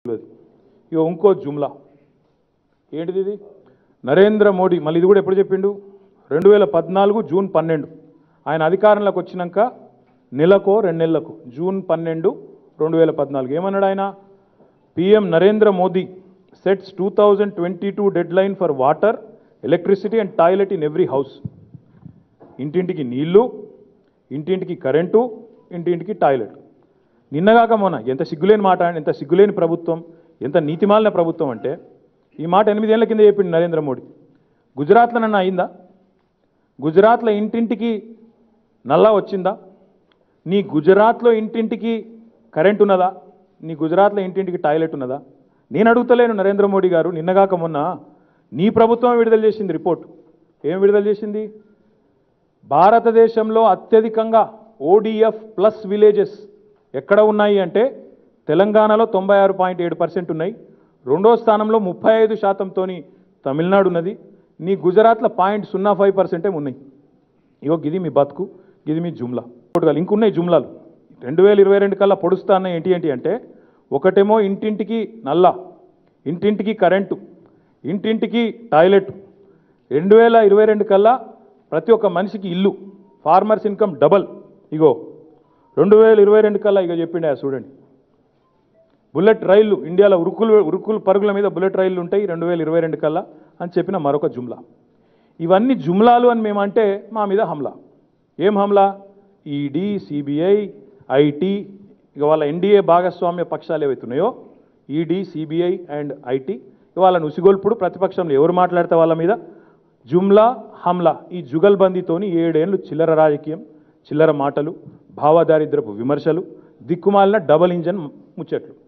అది ఇక ఇంకో జుమ్లా ఏంటిది ఇది నరేంద్ర మోడీ మళ్ళీ ఇది కూడా ఎప్పుడు చెప్పిండు రెండు వేల పద్నాలుగు జూన్ పన్నెండు ఆయన అధికారంలోకి వచ్చినాక నెలకో రెండు నెలలకు జూన్ పన్నెండు రెండు వేల పద్నాలుగు ఏమన్నాడు ఆయన PM Narendra Modi sets two thousand twenty two deadline for water electricity and toilet in every house ఇంటింటికి నీళ్లు ఇంటింటికి కరెంటు ఇంటింటికి టాయిలెట్ నిన్నగాక మొన్న ఎంత సిగ్గులేని మాట ఎంత సిగ్గులేని ప్రభుత్వం ఎంత నీతిమాలిన ప్రభుత్వం అంటే ఈ మాట ఎనిమిదేళ్ల కింద చెప్పింది నరేంద్ర మోడీ గుజరాత్లో నన్ను అయిందా గుజరాత్లో ఇంటింటికి నల్లా వచ్చిందా నీ గుజరాత్లో ఇంటింటికి కరెంట్ ఉన్నదా నీ గుజరాత్లో ఇంటింటికి టాయిలెట్ ఉన్నదా నేను అడుగుతలేను నరేంద్ర మోడీ గారు నిన్నగాక మొన్న నీ ప్రభుత్వం విడుదల చేసింది రిపోర్ట్ ఏం విడుదల చేసింది భారతదేశంలో అత్యధికంగా ఓడిఎఫ్ ప్లస్ విలేజెస్ ఎక్కడ ఉన్నాయి అంటే తెలంగాణలో తొంభై ఆరు పాయింట్ ఏడు పర్సెంట్ ఉన్నాయి రెండో స్థానంలో ముప్పై ఐదు శాతంతోని తమిళనాడు ఉన్నది నీ గుజరాత్లో పాయింట్ సున్నా ఫైవ్ పర్సెంటే ఉన్నాయి ఇగో గిది మీ బతుకు గిది మీ జుమ్లా ఒకటి ఇంకున్నాయి జుమ్లాలు రెండు వేల ఇరవై రెండు కల్లా పొడుస్తా అన్న ఏంటి ఏంటి అంటే ఒకటేమో ఇంటింటికి నల్ల ఇంటింటికి కరెంటు ఇంటింటికి టాయిలెట్ రెండు వేల ఇరవై రెండు కల్లా ప్రతి ఒక్క మనిషికి ఇల్లు ఫార్మర్స్ ఇన్కమ్ డబల్ ఇగో రెండు వేల ఇరవై రెండు కల్లా ఇక చెప్పిండే ఆ చూడండి బుల్లెట్ రైళ్లు ఇండియాలో ఉరుకులు ఉరుకులు పరుగుల మీద బుల్లెట్ రైళ్లు ఉంటాయి రెండు వేల ఇరవై రెండు కల్లా అని చెప్పిన మరొక జుమ్లా ఇవన్నీ జుమ్లాలు అని మేమంటే మా మీద హమ్లా ఏం హమ్లా ఈడీ సిబిఐ ఐటీ ఇక వాళ్ళ ఎన్డీఏ భాగస్వామ్య పక్షాలు ఏవైతున్నాయో ఈడీ సిబిఐ అండ్ ఐటీ వాళ్ళని ఉసిగొల్పుడు ప్రతిపక్షంలో ఎవరు మాట్లాడితే వాళ్ళ మీద జుమ్లా హమ్లా ఈ జుగల్బందీతోని ఏడేళ్ళు చిల్లర రాజకీయం చిల్లర మాటలు భావదారిద్రపు విమర్శలు దిక్కుమాలిన డబల్ ఇంజన్ ముచ్చట్లు